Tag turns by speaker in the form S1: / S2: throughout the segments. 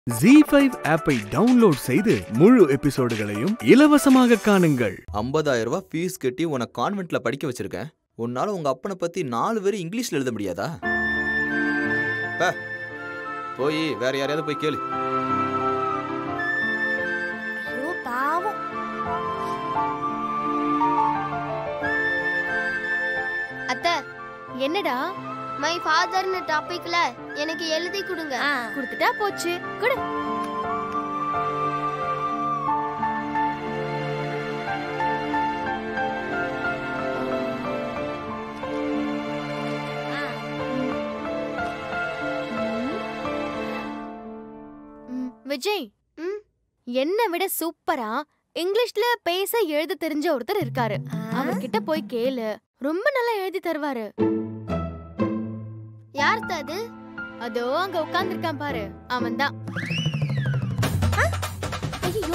S1: G five ஆப்பை download செய்து முழு எபிசோடுகளையும் இலவசமாக காணுங்கள்
S2: 50000 ரூபாய் ஃபீஸ் கட்டி உன்னை கான்வென்ட்ல படிக்க வச்சிருக்கேன் உன்னால உங்க அப்பனை பத்தி நாலு பேர் இங்கிலீஷ்ல எழுத முடியாதா பே, போய் வேற யாரையாவது போய் கேளு
S3: ஐயோ பாவம்
S4: அத்த
S3: என்னடா
S4: மை ஃபாதர்னு டாபிக்ல எனக்கு எழுதி கொடுங்க
S3: கொடுத்துட்டா போச்சு குடு ம், விஜய்
S4: ம்?
S3: என்ன விட சூப்பரா இங்கிலீஷ்ல பேச எழுத தெரிஞ்ச ஒருத்தர் இருக்காரு அவர்கிட்ட போய் கேளு ரொம்ப நல்லா எழுதி தருவாரு
S4: யார் அது
S3: அதோ அங்க உட்கார்ந்திருக்கான் பாரு அவன்தான்
S4: ஐயோ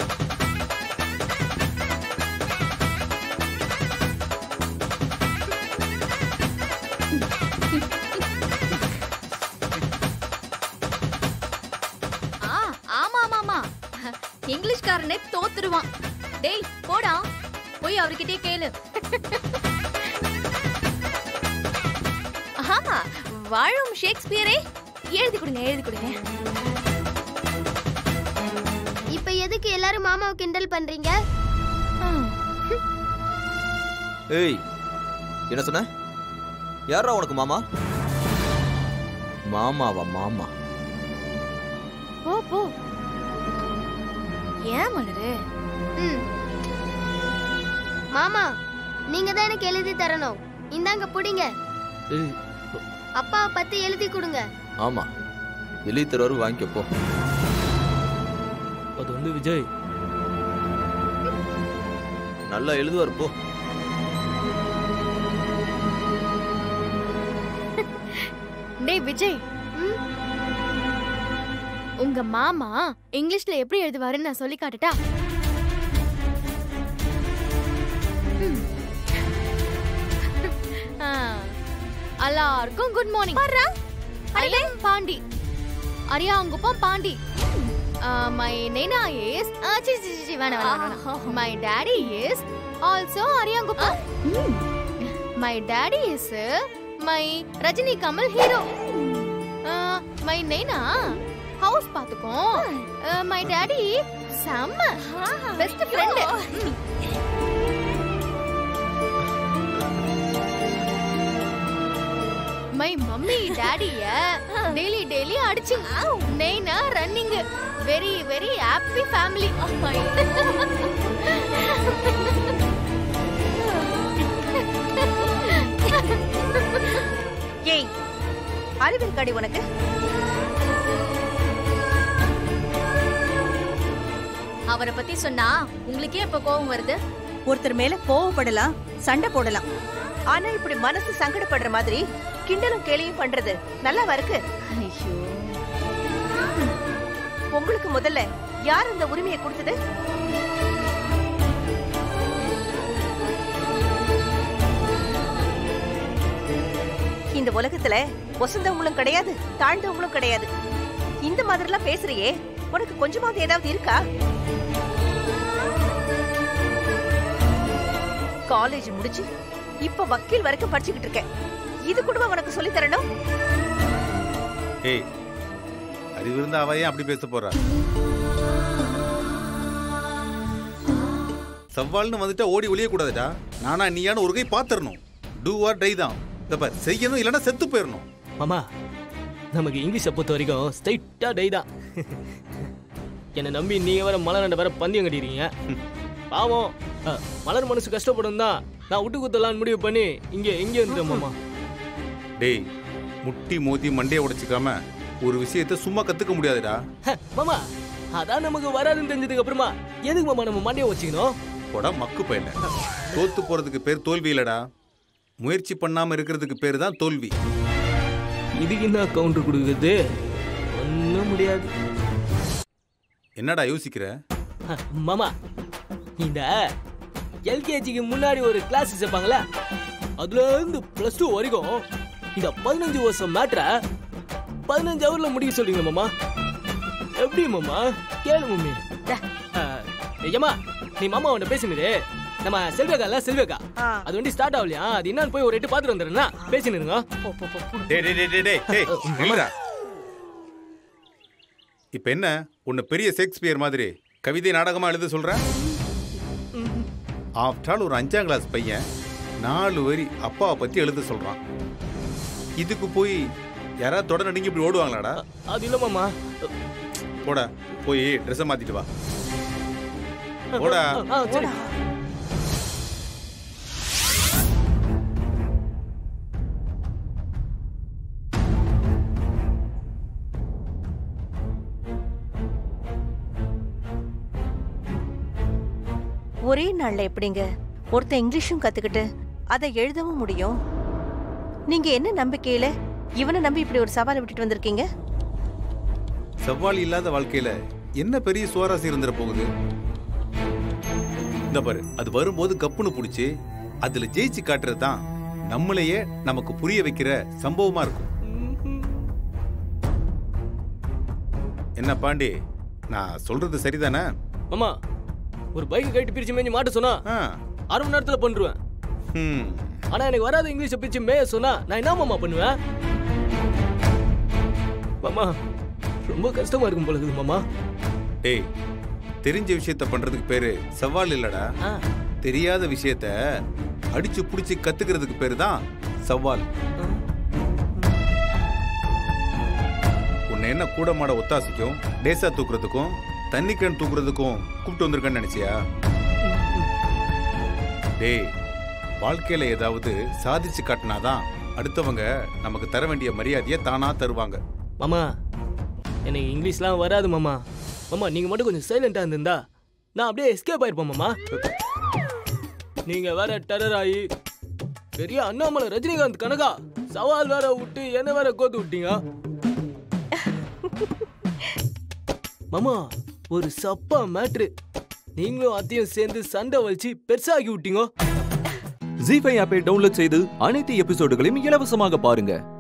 S5: ஆ ஆமா ஆமா ஆமா இங்கிலீஷ்காரனே தோத்துருவான் டேய் போடா போய் அவர்கிட்டயே கேளு ஆமா வாழும் ஷேக்ஸ்பியரே எழுதி கொடுங்க எழுதி கொடுங்க
S4: இப்ப எதுக்கு எல்லாரும் மாமாவை கிண்டல் பண்றீங்க
S2: ஏய் என்ன சொன்ன யாரா உனக்கு மாமா மாமாவா மாமா
S3: போ போ
S5: ஏன் மலரு
S4: ம். மாமா நீங்க தான் எனக்கு எழுதி தரணும் இந்தாங்க புடிங்க
S2: ஏய்
S4: அப்பாவை பத்தி எழுதி கொடுங்க
S2: ஆமா எழுதி தருவாரு வாங்கிக்க போ
S6: அது வந்து விஜய்
S2: நல்லா எழுதுவார் போ
S3: டேய் விஜய்
S4: ம்?
S3: உங்க மாமா இங்கிலீஷ்ல எப்படி எழுதுவாருன்னு நான் சொல்லி காட்டுட்டா ம். ஆ, எல்லாருக்கும் good morning I'm Pandi Ariyankuppam Pandi my நேனா இஸ் சி சி சி வேணாம் வேணாம் my daddy is also Ariyankuppam my daddy is my Rajini Kamal hero my நைனா ஹவுஸ் பாத்துக்கோ மை டாடி செம்ம பெஸ்ட் ஃப்ரெண்ட் மை மம்மி டாடிய டெய்லி டெய்லி அடிச்சு நெய்னா running very very happy family
S5: ஏய் அறிவிருக்காடி உனக்கு அவரை பத்தி சொன்னா உங்களுக்கே இப்ப கோபம் வருது
S7: ஒருத்தர் மேல கோவப்படலாம் சண்டை போடலாம் ஆனா இப்படி மனசு சங்கடப்படுற மாதிரி கிண்டலும் கேலியும் பண்றது நல்லாவா இருக்கு
S5: ஐயோ
S7: உங்களுக்கு முதல்ல யார் இந்த உரிமையை கொடுத்தது இந்த உலகத்துல வசந்தவங்களும் கிடையாது தாழ்ந்தவங்களும் கிடையாது இந்த மாதிரிலாம் பேசுறியே உனக்கு கொஞ்சமாவது ஏதாவது இருக்கா காலேஜ் முடிச்சு இப்ப வக்கீல் வரைக்கும் படிச்சுக்கிட்டு இருக்கேன் இது கூட உனக்கு சொல்லி தரணும்
S8: ஏய் அறிவு இருந்தா அவ ஏன் அப்படி பேச போறா சவால்னு வந்துட்டா ஓடி ஒளிய கூடாதுடா நானா நீயான ஒரு கை பாத்துறணும் டூ ஆர் டை தான் இந்த பார் செய்யணும் இல்லைன்னா செத்து போயிடணும்
S6: மாமா நமக்கு இங்கிலீஷை பொறுத்த வரைக்கும் ஸ்ட்ரைட்டா டை தான் என்னை நம்பி நீங்க வேற மலர் ரெண்டு வேற பந்தயம் கட்டிடுறீங்க பாவம் அ, மலர் மனசு கஷ்டப்படும் தான் நான் விட்டு குத்தலான்னு முடிவு பண்ணி இங்க இங்க இருந்தேன் மாமா
S8: டேய் முட்டி மோதி மண்டையை உடைச்சிக்காம ஒரு விஷயத்த சும்மா கத்துக்க முடியாதுடா
S6: ஹ, மாமா அதான் நமக்கு வராதுன்னு தெரிஞ்சதுக்கு அப்புறமா எதுக்கு மாமா நம்ம மண்டையை வச்சுக்கணும்
S8: போடா மக்கு பையல தோத்து போறதுக்கு பேர் தோல்வி இல்லடா முயற்சி பண்ணாம இருக்கிறதுக்கு பேர் தான் தோல்வி
S6: இதுக்கு என்ன கவுண்டர் கொடுக்குறது ஒன்றும் முடியாது
S8: என்னடா யோசிக்கிற
S6: ஹ, மாமா இந்த எல்கேஜிக்கு முன்னாடி ஒரு கிளாஸ் சேர்ப்பாங்களே அதுல இருந்து பிளஸ் டூ வரைக்கும் இந்த பதினஞ்சு வருஷம் மேட்ரை பதினஞ்சு ஹவர்ல முடிக்க சொல்றீங்க மாமா எப்படி மாமா கேளு மம்மி ஏமா நீ மாமா உன்ட்ட பேசுனதே நம்ம செல்வேகால செல்வேகா
S7: ஆ.
S6: அது வண்டி ஸ்டார்ட் ஆகலையா அது என்னன்னு போய் ஒரு எட்டு பாத்துட்டு வந்துடுறேன்னா பேசினு இருங்க
S7: போ, போ, போ, போ.
S8: டேய் டேய் டேய் டேய் டேய் டேய் நில்லுடா இப்போ என்ன உன்னை பெரிய ஷேக்ஸ்பியர் மாதிரி கவிதை நாடகமா எழுத சொல்ற ஆஃப்டர் ஆல் ஒரு அஞ்சாம் கிளாஸ் பையன் நாலு வரி அப்பாவை பத்தி எழுத சொல்றான் இதுக்கு போய் யாராவது தொடர் நடுங்கி இப்படி ஓடுவாங்களாடா
S6: அது இல்ல மாமா
S8: போடா போய் ட்ரெஸ்ஸை மாத்திட்டு வா போடா
S6: ஆ, ஆ, சரி
S7: ஒரே நாள்ல எப்படிங்க ஒருத்தன் இங்கிலீஷும் கத்துக்கிட்டு அதை எழுதவும் முடியும் நீங்க என்ன நம்பிக்கையில இவனை நம்பி இப்படி ஒரு சவாலை விட்டுட்டு வந்திருக்கீங்க
S8: சவால் இல்லாத வாழ்க்கையில என்ன பெரிய சுவாரஸ்யம் இருந்துட போகுது இந்த பாரு அது வரும்போது கப்புன்னு புடிச்சு அதுல ஜெயிச்சு காட்டுறது தான் நம்மளையே நமக்கு புரிய வைக்கிற சம்பவமா இருக்கும் என்ன பாண்டி நான் சொல்றது சரிதானே
S6: மாமா ஒரு பைக் கைட்டு பிரிச்சு மேஞ்சு மாட்ட சொன்னா
S8: ஆ,
S6: அரை மணி நேரத்துல பண்ணுவேன்
S8: ம்.
S6: ஆனா எனக்கு வராத இங்கிலீஷை பிரிச்சு மேய சொன்னா நான் என்ன மாமா பண்ணுவேன் மாமா ரொம்ப கஷ்டமா இருக்கும் போல இருக்குது மாமா
S8: டேய் தெரிஞ்ச விஷயத்த பண்றதுக்கு பேரு சவால் இல்லடா
S6: ஆ,
S8: தெரியாத விஷயத்த அடிச்சு புடிச்சு கத்துக்கிறதுக்கு பேரு தான் சவால் உன்னை என்ன கூட மாட ஒத்தாசிக்கும் டேசா தூக்குறதுக்கும் தண்ணி கேன் தூக்குறதுக்கும் கூப்பிட்டு வந்திருக்கேன்னு நினைச்சியா டேய் வாழ்க்கையில ஏதாவது சாதிச்சு காட்டினாதான் அடுத்தவங்க நமக்கு தர வேண்டிய மரியாதையை தானா தருவாங்க
S6: மாமா எனக்கு இங்கிலீஷ்லாம் வராது மாமா மாமா நீங்க மட்டும் கொஞ்சம் சைலண்டா இருந்திருந்தா நான் அப்படியே எஸ்கேப் ஆயிருப்பேன் மாமா நீங்க வேற டெரர் ஆகி பெரிய அண்ணாமலை ரஜினிகாந்த் கனகா சவால் வேற விட்டு என்ன வேற கோத்து விட்டீங்க மாமா ஒரு சப்பா மேட்ரு நீங்களும் அத்தையும் சேர்ந்து சண்டை வலிச்சு பெருசாகி விட்டீங்க
S9: ஜி ஃபைவ் ஆப்பை டவுன்லோட் செய்து அனைத்து எபிசோடுகளையும் இலவசமாக பாருங்க